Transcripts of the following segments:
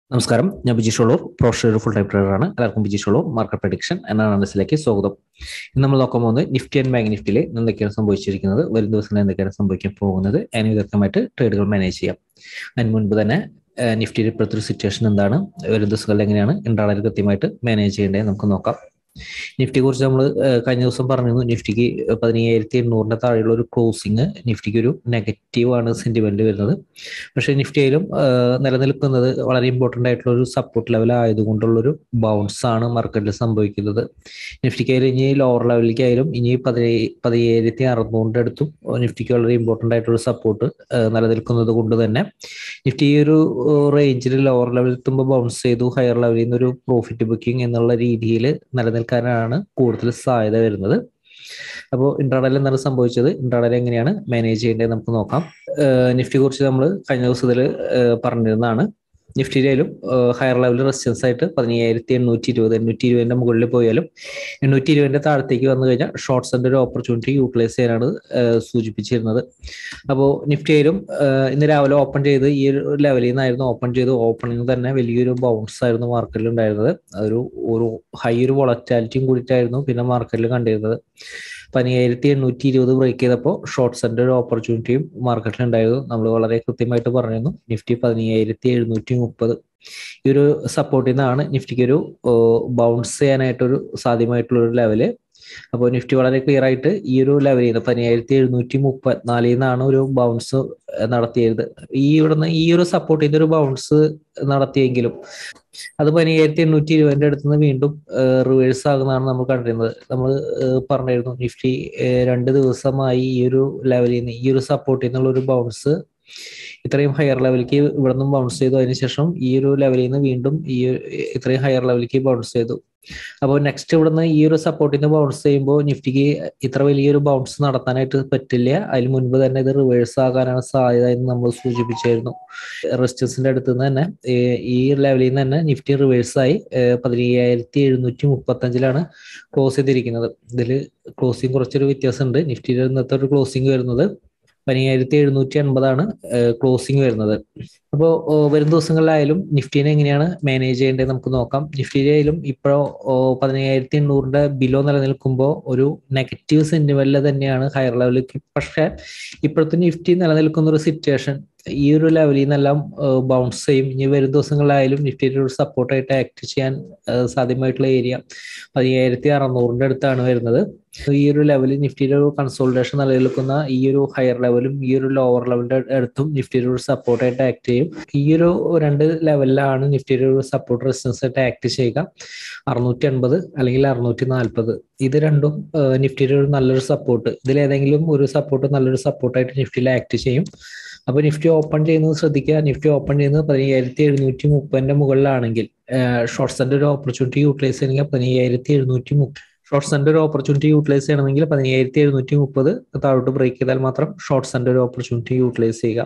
നമസ്കാരം ഞാൻ Biji Sholur professional full time ട്രേഡറാണ് എല്ലാവർക്കും ബിജി ഷോളൂർ മാർക്കറ്റ് പ്രഡിക്ഷൻ എന്ന അനാലിസിലേക്ക് സ്വാഗതം ഇന്ന് നമ്മൾ നോക്കാൻ പോകുന്നത് നിഫ്റ്റി ആൻഡ് ബാങ്ക് നിഫ്റ്റിയിൽ എന്തൊക്കെയാണ് സംഭവിച്ചിരിക്കുന്നത് വരും ദിവസങ്ങളിൽ എന്തൊക്കെയാണ് സംഭവിക്കാൻ പോകുന്നത് അതിന് വിദഗ്ധമായിട്ട് ട്രേഡുകൾ മാനേജ് ചെയ്യാം അതിന് മുൻപ് തന്നെ നിഫ്റ്റിയുടെ ഇപ്പോഴത്തെ ഒരു സിറ്റുവേഷൻ എന്താണ് വരും ദിവസങ്ങളിൽ എങ്ങനെയാണ് ഇൻട്രാഡയിൽ കൃത്യമായിട്ട് മാനേജ് ചെയ്യേണ്ടത് നമുക്ക് നോക്കാം നിഫ്റ്റിയെ കുറിച്ച് നമ്മൾ കഴിഞ്ഞ ദിവസം പറഞ്ഞിരുന്നു നിഫ്റ്റിക്ക് പതിനയ്യായിരത്തി എണ്ണൂറിന്റെ താഴെയുള്ള ഒരു ക്ലോസിങ് നിഫ്റ്റിക്ക് ഒരു നെഗറ്റീവ് ആണ് സെന്റിമെന്റ് വരുന്നത് പക്ഷേ നിഫ്റ്റിയിലും നിലനിൽക്കുന്നത് വളരെ ഇമ്പോർട്ടൻ്റ് ആയിട്ടുള്ള ഒരു സപ്പോർട്ട് ലെവൽ ആയതുകൊണ്ടുള്ളൊരു ബൗൺസ് ആണ് മാർക്കറ്റിൽ സംഭവിക്കുന്നത് നിഫ്റ്റിക്കായാലും ഇനി ലോവർ ലെവലിലേക്കായാലും ഇനി പതിനേ പതിനായിരത്തി അറുന്നൂറിൻ്റെ അടുത്തും നിഫ്റ്റിക്ക് വളരെ ഇമ്പോർട്ടൻ്റ് ആയിട്ടുള്ള സപ്പോർട്ട് നിലനിൽക്കുന്നത് കൊണ്ട് തന്നെ നിഫ്റ്റി ഈ ഒരു റേഞ്ചിൽ ലോവർ ലെവലിൽ എത്തുമ്പോൾ ബൗൺസ് ചെയ്തു ഹയർ ലെവലിൽ നിന്ന് ഒരു പ്രോഫിറ്റ് ബുക്കിംഗ് എന്നുള്ള രീതിയിൽ നിലനിൽക്കാനാണ് കൂടുതൽ സാധ്യത വരുന്നത് അപ്പോൾ ഇൻട്രാഡയിൽ എന്താണ് സംഭവിച്ചത് ഇൻട്രാഡയിൽ എങ്ങനെയാണ് മാനേജ് ചെയ്യേണ്ടത് നമുക്ക് നോക്കാം നിഫ്റ്റിയെ കുറിച്ച് നമ്മൾ കഴിഞ്ഞ ദിവസത്തിൽ പറഞ്ഞിരുന്നതാണ് നിഫ്റ്റിയിലും ഹയർ ലെവൽ റെസിസ്റ്റൻസ് ആയിട്ട് പതിനയ്യായിരത്തി എണ്ണൂറ്റി ഇരുപത് എണ്ണൂറ്റി ഇരുപതിന്റെ മുകളിൽ പോയാലും എണ്ണൂറ്റി ഇരുപതിന്റെ താഴത്തേക്ക് വന്നു കഴിഞ്ഞാൽ ഷോർട്ട്സിന്റെ ഒരു ഓപ്പർച്യൂണിറ്റി യൂട്ടിലൈസ് ചെയ്യാനാണ് സൂചിപ്പിച്ചിരുന്നത് അപ്പോൾ നിഫ്റ്റിയിലും ഇന്ന് രാവിലെ ഓപ്പൺ ചെയ്ത് ഈ ഒരു ലെവലിൽ നിന്നായിരുന്നു ഓപ്പൺ ചെയ്ത് ഓപ്പണിംഗ് തന്നെ വലിയൊരു ബൗൺസ് ആയിരുന്നു മാർക്കറ്റിൽ ഉണ്ടായിരുന്നത് അതൊരു ഒരു ഹൈ ഒരു വൊളറ്റാലിറ്റിയും കൂടിയിട്ടായിരുന്നു പിന്നെ മാർക്കറ്റിൽ കണ്ടിരുന്നത് പതിനായിരത്തി എണ്ണൂറ്റി ഇരുപത് ബ്രേക്ക് ചെയ്തപ്പോൾ ഷോർട്ട്സിന്റെ ഒരു ഓപ്പർച്യൂണിറ്റിയും മാർക്കറ്റിൽ ഉണ്ടായിരുന്നു നമ്മൾ വളരെ കൃത്യമായിട്ട് പറഞ്ഞിരുന്നു നിഫ്റ്റി പതിനായിരത്തി എഴുന്നൂറ്റി മുപ്പത് ഈ ഒരു സപ്പോർട്ടിൽ നിന്നാണ് നിഫ്റ്റിക്ക് ഒരു ബൗൺസ് ചെയ്യാനായിട്ടൊരു സാധ്യമായിട്ടുള്ള ഒരു ലെവല് അപ്പോൾ നിഫ്റ്റി വളരെ ക്ലിയർ ആയിട്ട് ഈ ഒരു ലെവലിൽ നിന്ന് പതിനായിരത്തി എഴുന്നൂറ്റി മുപ്പത്തിനാലിൽ നിന്നാണ് ഒരു ബൗൺസ് നടത്തിയത് ഈ ഇവിടുന്ന് ഈ ഒരു സപ്പോർട്ട് ചെയ്ത ഒരു ബൗൺസ് നടത്തിയെങ്കിലും അത് പതിനായിരത്തി എണ്ണൂറ്റി ഇരുപതിന്റെ അടുത്ത് നിന്ന് വീണ്ടും റിവേഴ്സ് ആകുന്നതാണ് നമ്മൾ കണ്ടിരുന്നത് നമ്മൾ പറഞ്ഞിരുന്നു നിഫ്റ്റി രണ്ട് ദിവസമായി ഈ ഒരു ലെവലിൽ നിന്ന് ഈ ഒരു സപ്പോർട്ടിൽ നിന്നുള്ള ഒരു ബൗൺസ് ഇത്രയും ഹയർ ലെവലിലേക്ക് ഇവിടെ നിന്നും ബൗൺസ് ചെയ്തു അതിനുശേഷം ഈ ഒരു ലെവലിൽ നിന്ന് വീണ്ടും ഈ ഇത്രയും ഹയർ ലെവലിലേക്ക് ബൗൺസ് ചെയ്തു അപ്പോൾ നെക്സ്റ്റ് ഇവിടുന്ന് ഈ ഒരു സപ്പോർട്ടിൽ നിന്ന് ബൗൺസ് ചെയ്യുമ്പോൾ നിഫ്റ്റിക്ക് ഇത്ര വലിയൊരു ബൗൺസ് നടത്താനായിട്ട് പറ്റില്ല അതിന് മുൻപ് തന്നെ ഇത് റിവേഴ്സ് ആകാനാണ് സാധ്യത എന്ന് നമ്മൾ സൂചിപ്പിച്ചായിരുന്നു റെസിസ്റ്റൻസിന്റെ അടുത്ത് നിന്ന് തന്നെ ഈ ലെവലിൽ നിന്ന് തന്നെ നിഫ്റ്റി റിവേഴ്സ് ആയി പതിനയ്യായിരത്തി എഴുന്നൂറ്റി മുപ്പത്തി അഞ്ചിലാണ് ക്ലോസ് ചെയ്തിരിക്കുന്നത് ഇതിൽ ക്ലോസിംഗ് കുറച്ചൊരു വ്യത്യാസമുണ്ട് നിഫ്റ്റിയുടെ ഇന്നത്തെ ഒരു ക്ലോസിംഗ് വരുന്നത് പതിനായിരത്തി എഴുന്നൂറ്റി അൻപതാണ് ക്ലോസിംഗ് വരുന്നത് അപ്പോൾ വരും ദിവസങ്ങളിലായാലും നിഫ്റ്റിനെ എങ്ങനെയാണ് മാനേജ് ചെയ്യേണ്ടത് നമുക്ക് നോക്കാം നിഫ്റ്റിയിലായാലും ഇപ്പോഴോ പതിനായിരത്തി എണ്ണൂറിന്റെ ബിലോ നിലനിൽക്കുമ്പോൾ ഒരു നെഗറ്റീവ് സെന്റിമെന്റിൽ തന്നെയാണ് ഹയർ ലെവലിലേക്ക് പക്ഷേ ഇപ്പോഴത്തെ നിഫ്റ്റി നിലനിൽക്കുന്ന ഒരു സിറ്റുവേഷൻ ഈ ഒരു ലെവലിൽ നിന്നെല്ലാം ബൗൺസ് ചെയ്യും ഇനി വരും ദിവസങ്ങളിലായാലും നിഫ്റ്റിയുടെ ഒരു സപ്പോർട്ടായിട്ട് ആക്ട് ചെയ്യാൻ സാധ്യമായിട്ടുള്ള ഏരിയ പതിനായിരത്തി അറുന്നൂറിന്റെ അടുത്താണ് വരുന്നത് ഈ ഒരു ലെവലിൽ നിഫ്റ്റിയുടെ ഒരു കൺസോൾട്ടേഷൻ നിലനിൽക്കുന്ന ഈ ഒരു ഹയർ ലെവലും ഈ ഒരു ലോവർ ലെവലിന്റെ അടുത്തും നിഫ്റ്റിയുടെ ഒരു സപ്പോർട്ടായിട്ട് ആക്ട് ചെയ്യും ഈ ഒരു രണ്ട് ലെവലിലാണ് നിഫ്റ്റിയുടെ ഒരു സപ്പോർട്ട് റെസിസ്റ്റൻസ് ആയിട്ട് ആക്ട് ചെയ്യുക അറുന്നൂറ്റി അൻപത് അല്ലെങ്കിൽ അറുന്നൂറ്റി നാൽപ്പത് ഇത് രണ്ടും നിഫ്റ്റിയുടെ ഒരു നല്ലൊരു സപ്പോർട്ട് ഇതിൽ ഏതെങ്കിലും ഒരു സപ്പോർട്ട് നല്ലൊരു സപ്പോർട്ടായിട്ട് നിഫ്റ്റിയിൽ ആക്ട് ചെയ്യും അപ്പോൾ നിഫ്റ്റി ഓപ്പൺ ചെയ്യുന്നത് ശ്രദ്ധിക്കുക നിഫ്റ്റി ഓപ്പൺ ചെയ്യുന്നത് പതിനയ്യായിരത്തി എഴുന്നൂറ്റി മുപ്പതിന്റെ മുകളിലാണെങ്കിൽ ഷോർട്ട്സിന്റെ ഒരു ഓപ്പർച്യൂണിറ്റി യൂട്ടിലൈസ് ചെയ്യണമെങ്കിൽ പതിനയ്യായിരത്തി എഴുന്നൂറ്റി മുപ്പത് ഷോർട്ട്സിന്റെ ഒരു ഓപ്പർച്യൂണിറ്റി യൂട്ടിലൈസ് ചെയ്യണമെങ്കിൽ പതിനയ്യായിരത്തി എഴുന്നൂറ്റി മുപ്പത് താഴോട്ട് ബ്രേക്ക് ചെയ്താൽ മാത്രം ഷോർട്ട്സിന്റെ ഒരു ഓപ്പർച്യൂണിറ്റി യൂട്ടിലൈസ് ചെയ്യുക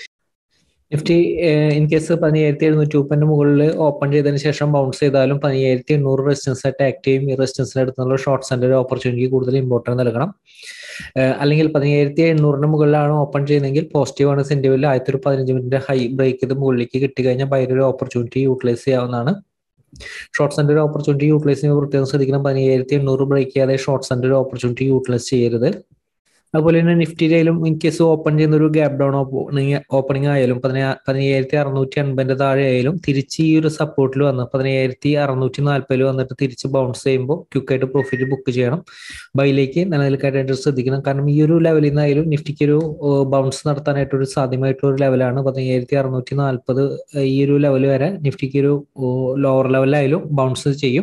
നിഫ്റ്റി ഇൻ കേസ് പതിനയ്യായിരത്തി എഴുന്നൂറ്റി മുപ്പതിന്റെ മുകളിൽ ഓപ്പൺ ചെയ്തതിന് ശേഷം ബൗൺസ് ചെയ്താലും പതിനയ്യായിരത്തി എണ്ണൂറ് റെസിസ്റ്റൻസ് ആയിട്ട് ആക്ട് ചെയ്യും ഈ റെസിസ്റ്റൻസിന്റെ അടുത്തുള്ള ഷോർട്ട്സിന്റെ ഒരു ഓപ്പർച്യൂണിറ്റി കൂടുതൽ ഇമ്പോർട്ടൻസ് നൽകണം അല്ലെങ്കിൽ പതിനയ്യായിരത്തി എണ്ണൂറിന് മുകളിലാണ് ഓപ്പൺ ചെയ്യുന്നതെങ്കിൽ പോസിറ്റീവ് ആണ് സെന്റിമെന്റിൽ ആദ്യത്തെ ഒരു പതിനഞ്ച് മിനിറ്റ് ഹൈ ബ്രേക്ക് ചെയ്ത് മുകളിലേക്ക് കിട്ടിക്കഴിഞ്ഞാൽ ബൈ ഒരു ഓപ്പർച്യൂണിറ്റി യൂട്ടിലൈസ് ചെയ്യാവുന്നതാണ് ഷോർട്ട് സെന്റർ ഒരു ഓപ്പർച്യൂണിറ്റി യൂട്ടിലൈസ് ചെയ്യുമ്പോൾ പ്രത്യേകം ശ്രദ്ധിക്കണം പതിനയ്യായിരത്തി എണ്ണൂറ് ബ്രേക്ക് ചെയ്യാതെ ഷോർട്ട് സെന്റർ ഒരു ഓപ്പർച്യൂണിറ്റി യൂട്ടിലൈസ് ചെയ്യരുത് അതുപോലെ തന്നെ നിഫ്റ്റിയിലും ഇൻ കേസ് ഓപ്പൺ ചെയ്യുന്ന ഒരു ഗ്യാപ് ഡൗൺ ഓപ്പണിംഗ് ആയാലും പതിനയ്യായിരത്തി അറുന്നൂറ്റി അൻപതിന്റെ താഴെ ആയാലും തിരിച്ച് ഈ ഒരു സപ്പോർട്ടിൽ വന്ന് പതിനയ്യായിരത്തി അറുന്നൂറ്റി നാൽപ്പതിൽ വന്നിട്ട് തിരിച്ച് ബൗൺസ് ചെയ്യുമ്പോൾ ക്വിക്കായിട്ട് പ്രോഫിറ്റ് ബുക്ക് ചെയ്യണം ബൈയിലേക്ക് നിലനിൽക്കാനായിട്ട് ശ്രദ്ധിക്കണം കാരണം ഈ ഒരു ലെവലിൽ നിന്നായാലും നിഫ്റ്റിക്ക് ഒരു ബൗൺസ് നടത്താനായിട്ട് ഒരു സാധ്യമായിട്ടുള്ള ഒരു ലെവലാണ് പതിനയ്യായിരത്തി അറുന്നൂറ്റി നാൽപ്പത് ഈ ഒരു ലെവൽ വരെ നിഫ്റ്റിക്ക് ഒരു ലോവർ ലെവലിലായാലും ബൗൺസ് ചെയ്യും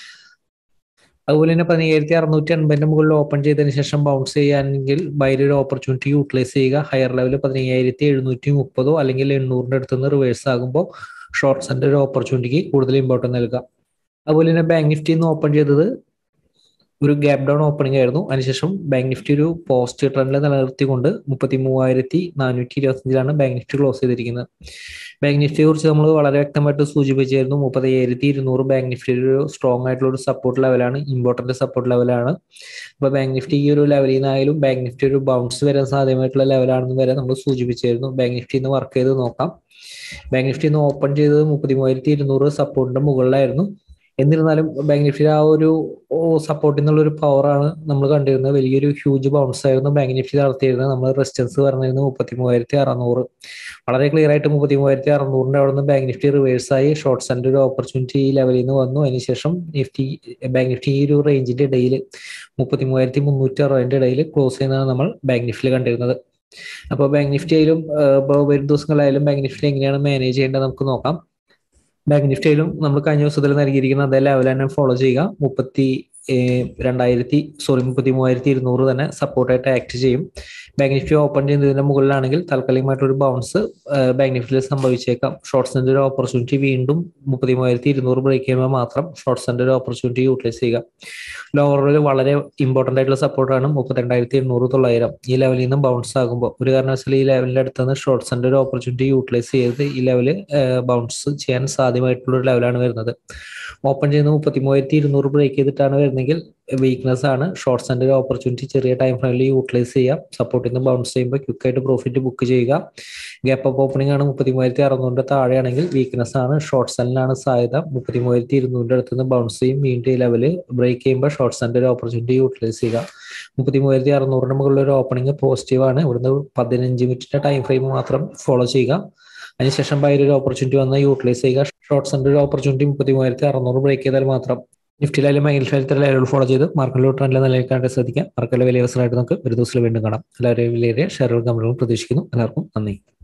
അതുപോലെ തന്നെ പതിനയ്യായിരത്തി അറുന്നൂറ്റി അൻപതിന്റെ മുകളിൽ ഓപ്പൺ ചെയ്തതിനു ശേഷം ബൗൺസ് ചെയ്യാനെങ്കിൽ ബൈര ഒരു ഓപ്പർച്യൂണിറ്റി യൂട്ടിലൈസ് ചെയ്യുക ഹയർ ലെവൽ പതിനയ്യായിരത്തി എഴുന്നൂറ്റി മുപ്പതോ അല്ലെങ്കിൽ എണ്ണൂറിന്റെ അടുത്ത് നിന്ന് റിവേഴ്സ് ആകുമ്പോൾ ഷോർട്ട്സിന്റെ ഒരു ഓപ്പർച്യൂണിറ്റിക്ക് കൂടുതൽ ഇമ്പോർട്ടൻസ് നൽകുക അതുപോലെ തന്നെ ബാങ്ക് നിഫ്റ്റി നിന്ന് ഓപ്പൺ ചെയ്തത് ഒരു ഗ്യാപ് ഡൗൺ ഓപ്പണിംഗ് ആയിരുന്നു അതിനുശേഷം ബാങ്ക് നിഫ്റ്റി ഒരു പോസ്റ്റ് ട്രെൻഡിൽ നിലനിർത്തിക്കൊണ്ട് മുപ്പത്തി മൂവായിരത്തി നാനൂറ്റി ഇരുപത്തഞ്ചിലാണ് ബാങ്ക് നിഫ്റ്റി ക്ലോസ് ചെയ്തിരിക്കുന്നത് ബാങ്ക് നിഫ്റ്റിയെ കുറിച്ച് നമ്മൾ വളരെ വ്യക്തമായിട്ട് സൂചിപ്പിച്ചായിരുന്നു മുപ്പത്തയ്യായിരത്തി ഇരുന്നൂറ് ബാങ്ക് നിഫ്റ്റിയുടെ ഒരു സ്ട്രോങ് ആയിട്ടുള്ള ഒരു സപ്പോർട്ട് ലെവലാണ് ഇമ്പോർട്ടന്റ് സപ്പോർട്ട് ലെവലാണ് അപ്പൊ ബാങ്ക് നിഫ്റ്റി ഈ ഒരു ലെവലിൽ നിന്നായാലും ബാങ്ക് നിഫ്റ്റി ഒരു ബൗൺസ് വരാൻ സാധ്യമായിട്ടുള്ള ലെവലാണെന്ന് വരെ നമ്മൾ സൂചിപ്പിച്ചായിരുന്നു ബാങ്ക് നിഫ്റ്റി വർക്ക് ചെയ്ത് നോക്കാം ബാങ്ക് നിഫ്റ്റി ഇന്ന് ഓപ്പൺ ചെയ്തത് മുപ്പത്തി മൂവായിരത്തി ഇരുന്നൂറ് സപ്പോർട്ടിന്റെ മുകളിലായിരുന്നു എന്നിരുന്നാലും ബാങ്ക് നിഫ്റ്റിയുടെ ആ ഒരു സപ്പോർട്ടിൽ നിന്നുള്ള ഒരു പവറാണ് നമ്മൾ കണ്ടിരുന്നത് വലിയൊരു ഹ്യൂജ് ബൗൺസ് ആയിരുന്നു ബാങ്ക് നിഫ്റ്റി നടത്തിയിരുന്നത് നമ്മൾ റെസിസ്റ്റൻസ് പറഞ്ഞിരുന്നത് മുപ്പത്തി മൂവായിരത്തി അറുന്നൂറ് വളരെ ക്ലിയർ ആയിട്ട് മുപ്പത്തി മൂവായിരത്തി അറുന്നൂറിന്റെ അവിടെ നിന്ന് ബാങ്ക് നിഫ്റ്റി റിവേഴ്സ് ആയി ഷോർട്ട് സെന്റർ ഒരു ഓപ്പർച്യൂണിറ്റി ഈ ലെവലിൽ നിന്ന് വന്നു അതിനുശേഷം നിഫ്റ്റി ബാങ്ക് നിഫ്റ്റി ഈ ഒരു റേഞ്ചിന്റെ ഇടയിൽ മുപ്പത്തി മൂവായിരത്തി മുന്നൂറ്റി അറുപതിന്റെ ഇടയിൽ ക്ലോസ് ചെയ്യുന്നതാണ് നമ്മൾ ബാങ്ക് നിഫ്റ്റിയിൽ കണ്ടിരുന്നത് അപ്പോൾ ബാങ്ക് നിഫ്റ്റി ആയാലും ഇപ്പോൾ വരും ദിവസങ്ങളായാലും ബാങ്ക് നിഫ്റ്റി എങ്ങനെയാണ് മാനേജ് ചെയ്യേണ്ടത് നമുക്ക് നോക്കാം ബാങ്ക് നിഫ്റ്റിയിലും നമ്മൾ കഴിഞ്ഞ ദിവസത്തിൽ നൽകിയിരിക്കുന്ന അതേ ലെവൽ തന്നെ ഫോളോ ചെയ്യുക മുപ്പത്തി രണ്ടായിരത്തി സോറി മുപ്പത്തി മൂവായിരത്തി ഇരുന്നൂറ് തന്നെ സപ്പോർട്ടായിട്ട് ആക്ട് ചെയ്യും ബാങ്ക് നിഫ്റ്റി ഓപ്പൺ ചെയ്യുന്നതിന്റെ മുകളിലാണെങ്കിൽ താൽക്കാലികമായിട്ടൊരു ബൗൺസ് ബാങ്ക് നിഫ്റ്റിയിൽ സംഭവിച്ചേക്കാം ഷോർട്ട് സെന്റ് ഒരു ഓപ്പർച്യൂണിറ്റി വീണ്ടും മുപ്പത്തി മൂവായിരത്തി ഇരുന്നൂറ് ബ്രേക്ക് ചെയ്യുമ്പോൾ മാത്രം ഷോർട്ട് സെന്റ് ഒരു ഓപ്പർച്യൂണിറ്റി യൂട്ടിലൈസ് ചെയ്യുക ലോവറിൽ വളരെ ഇമ്പോർട്ടന്റ് ആയിട്ടുള്ള സപ്പോർട്ടാണ് മുപ്പത്തിരണ്ടായിരത്തി എണ്ണൂറ് തൊള്ളായിരം ഈ ലെവലിൽ നിന്നും ബൗൺസ് ആകുമ്പോൾ ഒരു കാരണവശാലും ഈ ലെവലിന്റെ അടുത്ത് നിന്ന് ഷോർട്ട് സെന്റ് ഒരു ഓപ്പർച്യൂണിറ്റി യൂട്ടിലൈസ് ചെയ്ത് ഈ ലെവല് ബൗൺസ് ചെയ്യാൻ സാധ്യമായിട്ടുള്ള ഒരു ലെവലാണ് വരുന്നത് ഓപ്പൺ ചെയ്യുന്ന മുപ്പത്തി മൂവായിരത്തി ഇരുന്നൂറ് ബ്രേക്ക് ചെയ്തിട്ടാണ് വരുന്നെങ്കിൽ വീക്ക്നെസ് ആണ് ഷോർട്ട് സെന്റർ ഓപ്പർച്യൂണിറ്റി ചെറിയ ടൈം ഫ്രെയിമിൽ യൂട്ടിലൈസ് ചെയ്യാം സപ്പോർട്ടിൽ നിന്ന് ബൗൺസ് ചെയ്യുമ്പോൾ ക്വിക്കായിട്ട് പ്രോഫിറ്റ് ബുക്ക് ചെയ്യുക ഗ്യാപ്പ് അപ്പ് ഓപ്പണിംഗ് ആണ് മുപ്പത്തി മൂവായിരത്തി അറുന്നൂറിന്റെ താഴെയാണെങ്കിൽ വീക്ക്നെസ് ആണ് ഷോർട്ട് സെല്ലിനാണ് സാധ്യത മുപ്പത്തി മൂവായിരത്തി ഇരുന്നൂറിന്റെ അടുത്ത് നിന്ന് ബൗൺസ് ചെയ്യും വീണ്ടും ഈ ലെവല് ബ്രേക്ക് ചെയ്യുമ്പോൾ ഷോർട്ട് സെന്റർ ഓപ്പർച്യൂണിറ്റി യൂട്ടിലൈസ് ചെയ്യുക മുപ്പത്തി മൂവായിരത്തി അറുന്നൂറിന്റെ മുകളിൽ ഒരു ഓപ്പണിംഗ് പോസിറ്റീവ് ആണ് ഇവിടുന്ന് പതിനഞ്ച് മിനിറ്റിന്റെ ടൈം ഫ്രെയിം മാത്രം ഫോളോ ചെയ്യുക അതിനുശേഷം ബൈ ഒരു ഓപ്പർച്യൂണിറ്റി വന്നാൽ യൂട്ടിലൈസ് ചെയ്യുക ഷോർട്ട് സെന്റർ ഓപ്പർച്യൂണിറ്റി മുപ്പത്തി മൂവായിരത്തി അറുന്നൂറ് ബ്രേക്ക് ചെയ്താൽ മാത്രം നിഫ്റ്റിയിലായാലും ബാങ്കിൽ ലെവൽ ഫോളോ ചെയ്ത് മാർക്കറ്റിലോട്ട് നല്ല നിലനിൽക്കാണ്ട് ശ്രദ്ധിക്കാം മാർക്കറ്റിലെ വലിയ അവസരമായിട്ട് നമുക്ക് ഒരു ദിവസം വീണ്ടും കാണാം എല്ലാവരെയും വലിയ ഷെയറുകൾ കമ്പനികളും പ്രതീക്ഷിക്കുന്നു എല്ലാവർക്കും നന്ദി